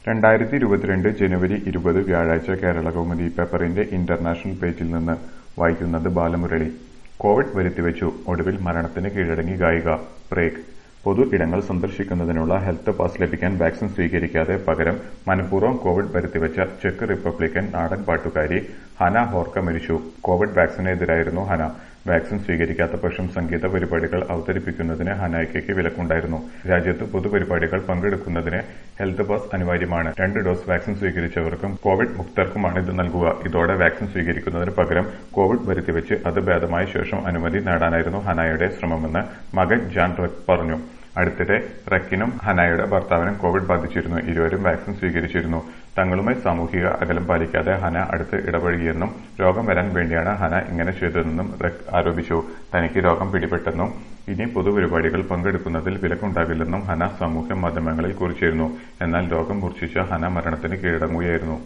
രണ്ടായിരത്തി ഇരുപത്തിരണ്ട് ജനുവരി ഇരുപത് വ്യാഴാഴ്ച കേരളകൗമുദി പേപ്പറിന്റെ ഇന്റർനാഷണൽ പേജിൽ നിന്ന് വായിക്കുന്നത് ബാലമുരളി കോവിഡ് വരുത്തിവെച്ചു ഒടുവിൽ മരണത്തിന് കീഴടങ്ങി ഗായിക പ്രേഗ് പൊതു ഇടങ്ങൾ സന്ദർശിക്കുന്നതിനുള്ള ഹെൽത്ത് പാസ് ലഭിക്കാൻ വാക്സിൻ സ്വീകരിക്കാതെ പകരം മനഃപൂർവ്വം കോവിഡ് വരുത്തിവെച്ച ചെക്ക് റിപ്പബ്ലിക്കൻ നാടൻ പാട്ടുകാരി ഹന ഹോർക്ക മരിച്ചു കോവിഡ് വാക്സിനെതിരായിരുന്നു ഹന വാക്സിൻ സ്വീകരിക്കാത്ത പക്ഷം സംഗീത പരിപാടികൾ അവതരിപ്പിക്കുന്നതിന് ഹനായ്ക്കയ്ക്ക് വിലക്കുണ്ടായിരുന്നു രാജ്യത്ത് പൊതുപരിപാടികൾ പങ്കെടുക്കുന്നതിന് ഹെൽത്ത് പാസ് അനിവാര്യമാണ് രണ്ട് ഡോസ് വാക്സിൻ സ്വീകരിച്ചവർക്കും കോവിഡ് മുക്തർക്കുമാണ് ഇത് നൽകുക ഇതോടെ വാക്സിൻ സ്വീകരിക്കുന്നതിന് പകരം കോവിഡ് വരുത്തിവെച്ച് അത് ഭേദമായ ശേഷം അനുമതി നേടാനായിരുന്നു ഹനായുടെ ശ്രമമെന്ന് മകൻ ജാൻ റെക് പറഞ്ഞു അടുത്തിടെ റെക്കിനും ഹനായുടെ ഭർത്താവിനും കോവിഡ് ബാധിച്ചിരുന്നു ഇരുവരും വാക്സിൻ സ്വീകരിച്ചിരുന്നു തങ്ങളുമായി സാമൂഹിക അകലം പാലിക്കാതെ ഹന അടുത്ത് ഇടപഴകിയെന്നും രോഗം വരാൻ വേണ്ടിയാണ് ഹന ഇങ്ങനെ ചെയ്തതെന്നും റെക് ആരോപിച്ചു തനിക്ക് രോഗം പിടിപെട്ടെന്നും ഇനി പൊതുപരിപാടികൾ പങ്കെടുക്കുന്നതിൽ വിലക്കുണ്ടാകില്ലെന്നും ഹന സാമൂഹ്യ മാധ്യമങ്ങളിൽ കുറിച്ചിരുന്നു എന്നാൽ രോഗം മൂർച്ഛിച്ച ഹന മരണത്തിന് കീഴടങ്ങുകയായിരുന്നു